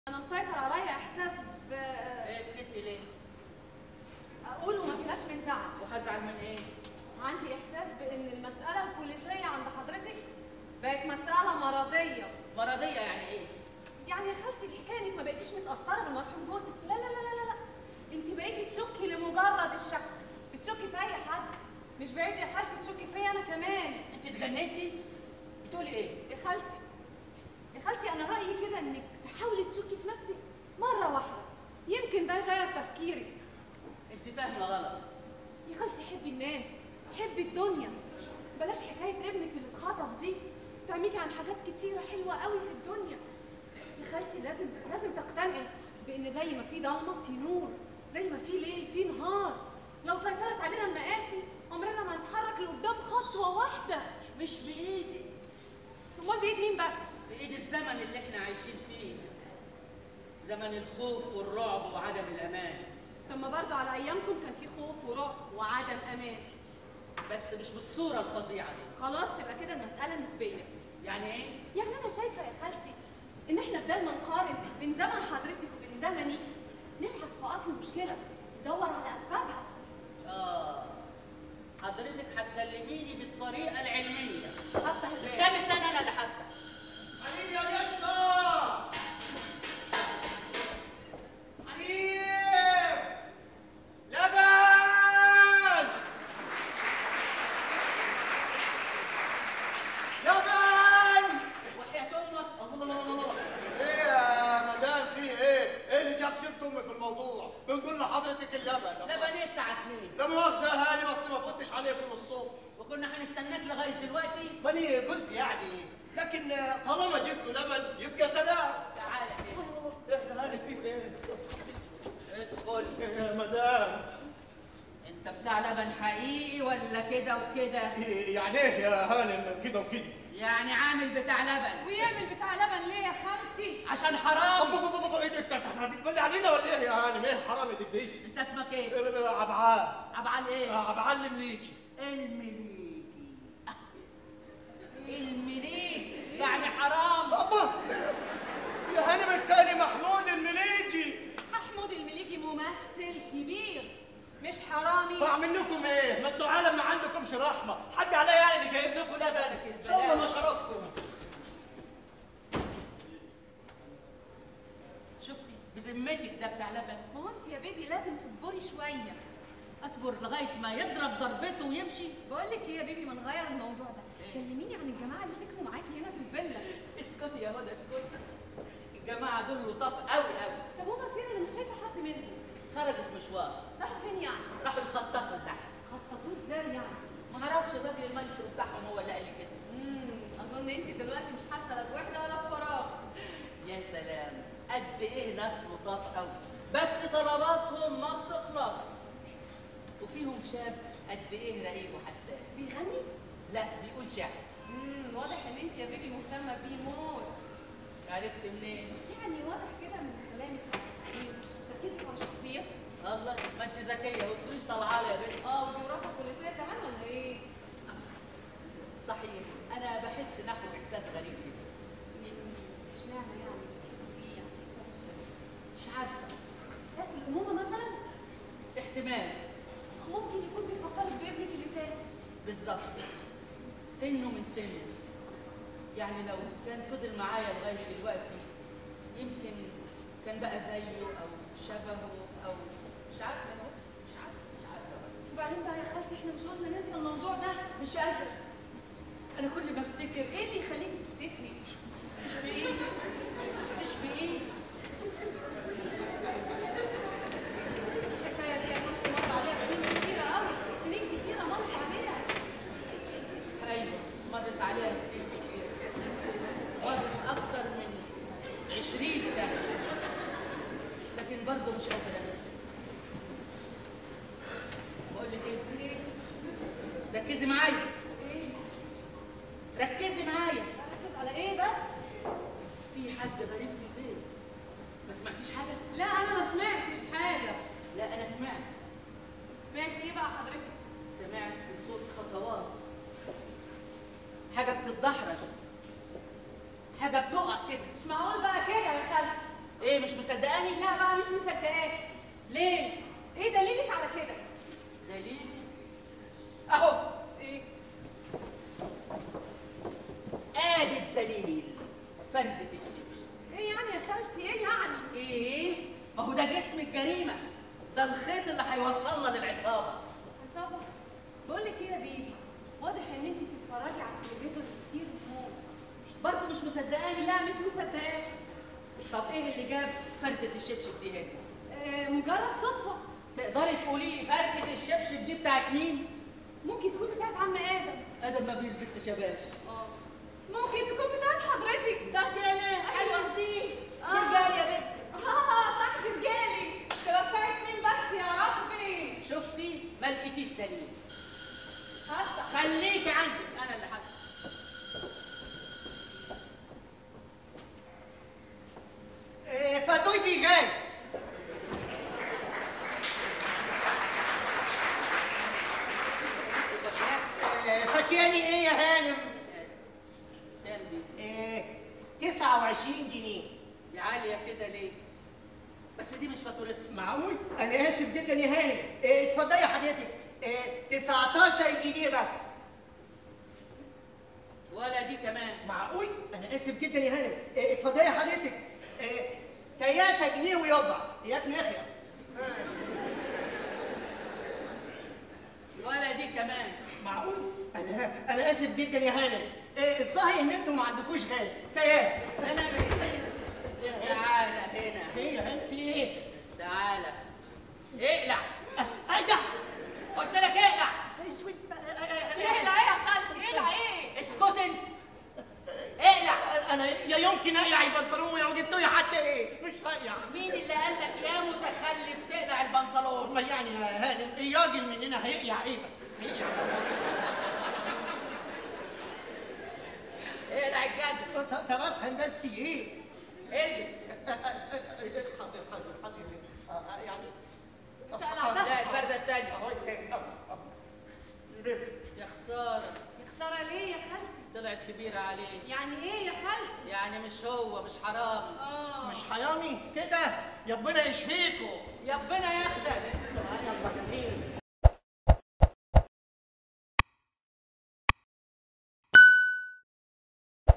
انا مسيطر عليا احساس ب ايه سكتي ليه؟ اقول وما فيهاش من زعل وهزعل من ايه؟ عندي احساس بان المساله البوليسيه عند حضرتك بقت مساله مرضيه مرضية يعني ايه؟ يعني يا خالتي الحكايه انك ما بقيتيش متاثره بمرحوم جوزك لا لا لا لا لا لا انت بقيتي تشكي لمجرد الشك بتشكي في اي حد مش بعيد يا خالتي تشكي فيا انا كمان انت اتجننتي؟ بتقولي ايه؟ يا خالتي يا خالتي انا رايي كده انك تحاولي تشكي في نفسك مره واحده يمكن ده يغير تفكيرك انت فاهمة غلط يا خالتي حبي الناس حبي الدنيا بلاش حكايه ابنك اللي اتخطف دي تعميكي عن حاجات كتيره حلوه قوي في الدنيا يا خالتي لازم لازم تقتنعي بان زي ما في ضلمه في نور زي ما في ليل في نهار لو سيطرت علينا المقاسي عمرنا ما هنتحرك لقدام خطوه واحده مش بايدي امال بايد مين بس بايد الزمن اللي احنا عايشين فيه زمن الخوف والرعب وعدم الامان طب ما برضه على ايامكم كان في خوف ورعب وعدم امان بس مش بالصورة الفظيعة دي خلاص تبقى كده المساله نسبيه يعني ايه؟ يعني انا شايفه يا خالتي ان احنا بدل ما نقارن بين زمن حضرتك وبين زمني نبحث في اصل المشكله ندور على اسبابها اه حضرتك هتكلميني بالطريقة العلمية هفتح الباب استنى استنى انا اللي هفتح حبيبي يا باشا حبيب لبن لبن وحياة امك الله الله الله الله ايه يا مدام في ايه؟ ايه اللي جاب سيرة امي في الموضوع؟ بنقول لحضرتك اللبن لبن ايه الساعة 2 لا مؤاخذة يا هاني بس ما فتش عليكم الصبح وكنا هنستناك لغاية دلوقتي ماني قلت يعني لكن طالما جبتوا لبن يبقى سلام تعالى الله الله الله ايه يا هاني في ايه؟ ادخل ايه يا مدام انت بتاع لبن حقيقي ولا كده وكده إيه يعني ايه يا هانم كده وكده يعني عامل بتاع لبن ويعمل بتاع لبن ليه يا خالتي عشان طب حرام طب طب طب ايه انت هتقبلي علينا ولا ايه يا هانم ايه حرام دي انت اسمك ايه عبعال عبعال ايه عبعال المليجي المليكي المليك يعني حرام ابا يا هانم التاني محمود المليجي محمود المليجي ممثل كبير مش حرامي بعمل لكم ايه؟ ما انتوا عالم ما عندكمش رحمه حد عليا يعني اللي جايب لكم لبن ان شاء الله ما شرفتم شفتي بذمتك ده بتاع لبن ما هو انت يا بيبي لازم تصبري شويه اصبر لغايه ما يضرب ضربته ويمشي بقول لك ايه يا بيبي ما نغير الموضوع ده إيه؟ كلميني عن الجماعه اللي سكنوا معاكي هنا في الفيلا اسكتي يا هدى اسكتي الجماعه دول لطاف قوي قوي طب هما فين انا مش شايفه حد منهم خرجوا في مشوار راحوا فين يعني راحوا يخططوا اللحم خططوه ازاي يعني ما اعرفش الراجل المايسترو بتاعهم هو اللي قال لي كده امم اظن انت دلوقتي مش حاسه لا بوحده ولا بفراغ يا سلام قد ايه ناس لطاف قوي بس طلباتهم ما بتخلص وفيهم شاب قد ايه رقيق وحساس بيغني لا بيقول شعر امم واضح ان انت يا بيبي مهتمه بيه موت عرفت منين يعني واضح كده من كلامك إيه، تركيزك على شخصيته الله ما انت ذكيه وما تقوليش طالعه لي يا بنت اه ودي وراثه بوليسيه كمان ولا ايه؟ صحيح انا بحس نحو احساس غريب كده اشمعنى يعني بتحس بيه يعني احساس مش عارفه احساس الامومه مثلا احتمال ممكن يكون بيفكرك بابنك اللي تاني بالظبط سنه من سنه يعني لو كان فضل معايا لغايه دلوقتي يمكن كان بقى زيه او شبهه او مش عارفه أهو، مش عارفه مش عارفه وبعدين بقى يا خالتي احنا مش قلنا ننسى الموضوع ده مش قادره انا كل ما افتكر ايه اللي يخليكي تفتكري؟ مش بايدي مش بايدي الحكايه دي يا خالتي مر عليها سنين كتيره قوي سنين كتيره مرت عليها ايوه مرت عليها سنين كتير مرت اكتر من عشرين سنه لكن برضه مش قادره انسى بقول لك ايه ركزي معايا ايه؟ ركزي معايا بركز على ايه بس؟ في حد غريب في البيت ما سمعتيش حاجه لا انا ما سمعتش حاجه لا انا سمعت سمعتي ايه بقى حضرتك؟ سمعت صوت خطوات حاجه بتتدحرج حاجه بتقع كده مش معقول بقى كده يا خالتي ايه مش مصدقاني لا بقى مش مصدقاك ليه ايه دليلك على كده دليلي اهو ايه ادي الدليل فردة الشبشب ايه يعني يا خالتي ايه يعني ايه ما هو ده جسم الجريمه ده الخيط اللي هيوصلنا للعصابه عصابه بقول لك ايه يا بيبي واضح ان انت بتتفرجي على التلفزيون كتير موت برضه مش مصدقاني لا مش مصدقاك طب ايه اللي جاب فردة الشبشب دي هنا آه مجرد صدفه تقدري تقولي لي فردة الشبشب دي بتاعت مين ممكن تكون بتاعت عم ادم ادم ما بيلبسش شباش اه ممكن تكون بتاعت حضرتك بتاعتي انا أيوة. دي آه. رجال يا بنت اه صح دي رجالي تبقى بتاعت مين بس يا ربي شفتي ما لقيتيش دليل هفتح خليكي عندي انا اللي حاسس إيه، فاتوتي غاز إيه، فاكياني ايه يا هانم كان دي إيه، 29 جنيه دي عاليه كده ليه بس دي مش فاتورتها معقول انا اسف جدا يا هانم إيه، اتفضلي حضرتك إيه، 19 جنيه بس ولا دي كمان معقول انا اسف جدا يا هانم إيه، اتفضلي حضرتك إيه، 3 جنيه ويربع اياك نخلص ولا دي كمان معقول انا انا اسف جدا يا هانم إيه، الظاهر ان انتم ما عندكوش غاز سلام سلام تعالى هنا في ايه يا هانم في ايه تعالى اقلع ايوه قلت لك اقلع اسود اقلع ايه يا خالتي اقلع ايه اسكت انت اقلع انا يا يمكن اقلع البنطلون ولو جبتوا لي حتى ايه مش هقلع مين اللي قال لك يا متخلف تقلع البنطلون والله يعني يا هانم الراجل مننا هيقلع ايه بس هيقلع اقلع الجزمه ط- طب افهم بس ايه البس حاضر حاضر حاضر آه، آه، يعني تقلع لا الفرده الثانيه اهو آه، آه. لبست يا خساره يا خساره ليه يا خالتي طلعت كبيره عليه يعني ايه يا خالتي يعني مش هو مش حرامي اه مش حرامي كده يا ربنا يشفيكوا يا ربنا ياخدك يلا جميل